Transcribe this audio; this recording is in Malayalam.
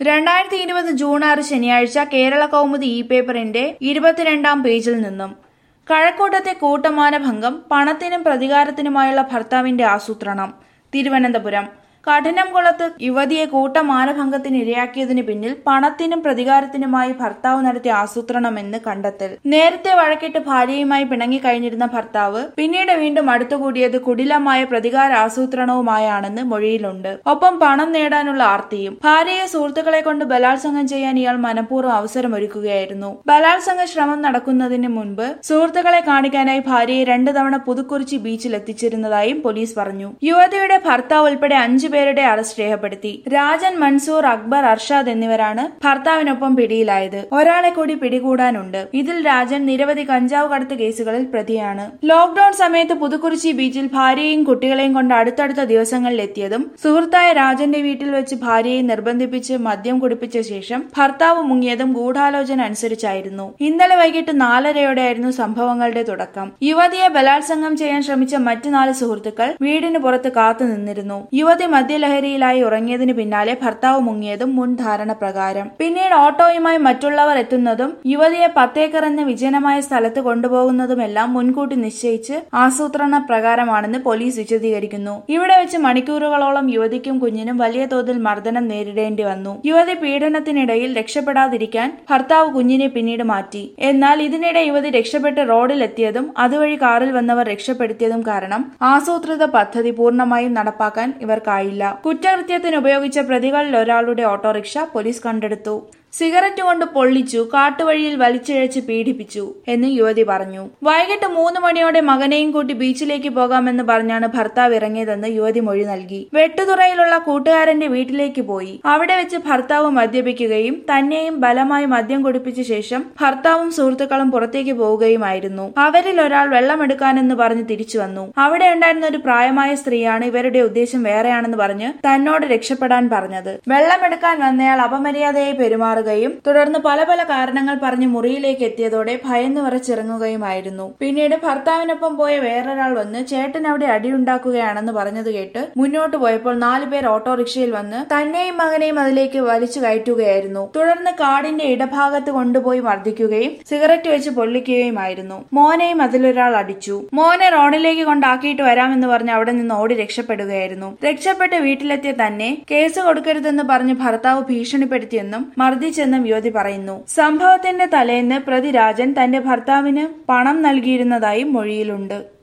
രണ്ടായിരത്തി ഇരുപത് ജൂൺ ആറ് ശനിയാഴ്ച കേരള കൗമുദി ഇ പേപ്പറിന്റെ ഇരുപത്തിരണ്ടാം പേജിൽ നിന്നും കഴക്കൂട്ടത്തെ കൂട്ടമാനഭംഗം പണത്തിനും പ്രതികാരത്തിനുമായുള്ള ഭർത്താവിന്റെ ആസൂത്രണം തിരുവനന്തപുരം കഠിനംകുളത്ത് യുവതിയെ കൂട്ടമാനഭംഗത്തിന് ഇരയാക്കിയതിന് പിന്നിൽ പണത്തിനും പ്രതികാരത്തിനുമായി ഭർത്താവ് നടത്തിയ ആസൂത്രണമെന്ന് കണ്ടെത്തൽ നേരത്തെ വഴക്കിട്ട് ഭാര്യയുമായി പിണങ്ങിക്കഴിഞ്ഞിരുന്ന ഭർത്താവ് പിന്നീട് വീണ്ടും അടുത്തുകൂടിയത് കുടിലമായ പ്രതികാര ആസൂത്രണവുമായാണെന്ന് മൊഴിയിലുണ്ട് ഒപ്പം പണം നേടാനുള്ള ആർത്തിയും ഭാര്യയെ സുഹൃത്തുക്കളെ കൊണ്ട് ബലാത്സംഗം ചെയ്യാൻ ഇയാൾ മനഃപൂർവ്വം അവസരമൊരുക്കുകയായിരുന്നു ബലാത്സംഗ ശ്രമം നടക്കുന്നതിന് മുൻപ് സുഹൃത്തുക്കളെ കാണിക്കാനായി ഭാര്യയെ രണ്ടു തവണ പുതുക്കുറിച്ചി ബീച്ചിൽ എത്തിച്ചിരുന്നതായും പോലീസ് പറഞ്ഞു യുവതിയുടെ ഭർത്താവ് ഉൾപ്പെടെ അഞ്ചു പേരുടെ അറസ്റ്റ് രേഖപ്പെടുത്തി രാജൻ മൻസൂർ അക്ബർ അർഷാദ് എന്നിവരാണ് ഭർത്താവിനൊപ്പം പിടിയിലായത് ഒരാളെ കൂടി പിടികൂടാനുണ്ട് ഇതിൽ രാജൻ നിരവധി കഞ്ചാവ് കടത്ത് കേസുകളിൽ പ്രതിയാണ് ലോക്ഡൌൺ സമയത്ത് പുതുക്കുറിച്ചി ബീച്ചിൽ ഭാര്യയും കുട്ടികളെയും കൊണ്ട് അടുത്തടുത്ത ദിവസങ്ങളിൽ എത്തിയതും സുഹൃത്തായ രാജന്റെ വീട്ടിൽ വെച്ച് ഭാര്യയെ നിർബന്ധിപ്പിച്ച് മദ്യം കുടിപ്പിച്ച ശേഷം ഭർത്താവ് മുങ്ങിയതും ഗൂഢാലോചന അനുസരിച്ചായിരുന്നു ഇന്നലെ വൈകിട്ട് നാലരയോടെയായിരുന്നു സംഭവങ്ങളുടെ തുടക്കം യുവതിയെ ബലാത്സംഗം ചെയ്യാൻ ശ്രമിച്ച മറ്റു നാല് സുഹൃത്തുക്കൾ വീടിന് പുറത്ത് കാത്തു നിന്നിരുന്നു യുവതി മദ്യലഹരിയിലായി ഉറങ്ങിയതിന് പിന്നാലെ ഭർത്താവ് മുങ്ങിയതും മുൻ ധാരണ പ്രകാരം പിന്നീട് ഓട്ടോയുമായി മറ്റുള്ളവർ എത്തുന്നതും യുവതിയെ പത്തേക്കർ എന്ന വിജനമായ സ്ഥലത്ത് കൊണ്ടുപോകുന്നതുമെല്ലാം മുൻകൂട്ടി നിശ്ചയിച്ച് ആസൂത്രണ പ്രകാരമാണെന്ന് പോലീസ് വിശദീകരിക്കുന്നു ഇവിടെ വെച്ച് മണിക്കൂറുകളോളം യുവതിക്കും കുഞ്ഞിനും വലിയ തോതിൽ മർദ്ദനം നേരിടേണ്ടി വന്നു യുവതി പീഡനത്തിനിടയിൽ രക്ഷപ്പെടാതിരിക്കാൻ ഭർത്താവ് കുഞ്ഞിനെ പിന്നീട് മാറ്റി എന്നാൽ ഇതിനിടെ യുവതി രക്ഷപ്പെട്ട് റോഡിലെത്തിയതും അതുവഴി കാറിൽ വന്നവർ രക്ഷപ്പെടുത്തിയതും കാരണം ആസൂത്രിത പദ്ധതി പൂർണ്ണമായും നടപ്പാക്കാൻ ഇവർക്കായില്ല കുറ്റകൃത്യത്തിന് ഉപയോഗിച്ച പ്രതികളിൽ ഒരാളുടെ ഓട്ടോറിക്ഷ പോലീസ് കണ്ടെടുത്തു സിഗരറ്റ് കൊണ്ട് പൊള്ളിച്ചു കാട്ടുവഴിയിൽ വലിച്ചിഴച്ച് പീഡിപ്പിച്ചു എന്ന് യുവതി പറഞ്ഞു വൈകിട്ട് മൂന്ന് മണിയോടെ മകനെയും കൂട്ടി ബീച്ചിലേക്ക് പോകാമെന്ന് പറഞ്ഞാണ് ഭർത്താവ് ഇറങ്ങിയതെന്ന് യുവതി മൊഴി നൽകി വെട്ടുതുറയിലുള്ള കൂട്ടുകാരന്റെ വീട്ടിലേക്ക് പോയി അവിടെ വെച്ച് ഭർത്താവ് മദ്യപിക്കുകയും തന്നെയും ബലമായി മദ്യം കുടിപ്പിച്ച ശേഷം ഭർത്താവും സുഹൃത്തുക്കളും പുറത്തേക്ക് പോവുകയുമായിരുന്നു അവരിൽ ഒരാൾ വെള്ളമെടുക്കാനെന്ന് പറഞ്ഞ് തിരിച്ചു വന്നു അവിടെ ഉണ്ടായിരുന്ന ഒരു പ്രായമായ സ്ത്രീയാണ് ഇവരുടെ ഉദ്ദേശം വേറെയാണെന്ന് പറഞ്ഞ് തന്നോട് രക്ഷപ്പെടാൻ പറഞ്ഞത് വെള്ളമെടുക്കാൻ വന്നയാൾ അപമര്യാദയായി പെരുമാറുകയും തുടർന്ന് പല പല കാരണങ്ങൾ പറഞ്ഞ് മുറിയിലേക്ക് എത്തിയതോടെ ഭയന്ന് വിറച്ചിറങ്ങുകയുമായിരുന്നു പിന്നീട് ഭർത്താവിനൊപ്പം പോയ വേറൊരാൾ വന്ന് ചേട്ടൻ അവിടെ അടിയുണ്ടാക്കുകയാണെന്ന് പറഞ്ഞത് കേട്ട് മുന്നോട്ട് പോയപ്പോൾ നാലുപേർ ഓട്ടോറിക്ഷയിൽ വന്ന് തന്നെയും മകനെയും അതിലേക്ക് വലിച്ചു കയറ്റുകയായിരുന്നു തുടർന്ന് കാടിന്റെ ഇടഭാഗത്ത് കൊണ്ടുപോയി മർദ്ദിക്കുകയും സിഗരറ്റ് വെച്ച് പൊള്ളിക്കുകയുമായിരുന്നു മോനെയും അതിലൊരാൾ അടിച്ചു മോനെ റോഡിലേക്ക് കൊണ്ടാക്കിയിട്ട് വരാമെന്ന് പറഞ്ഞ് അവിടെ നിന്ന് ഓടി രക്ഷപ്പെടുകയായിരുന്നു രക്ഷപ്പെട്ട് വീട്ടിലെത്തിയ തന്നെ കേസ് കൊടുക്കരുതെന്ന് പറഞ്ഞ് ഭർത്താവ് ഭീഷണിപ്പെടുത്തിയെന്നും മർദ്ദിച്ചെന്നും യുവതി പറയുന്നു സംഭവത്തിന്റെ തലേന്ന് പ്രതി രാജൻ തന്റെ ഭർത്താവിന് പണം നൽകിയിരുന്നതായും മൊഴിയിലുണ്ട്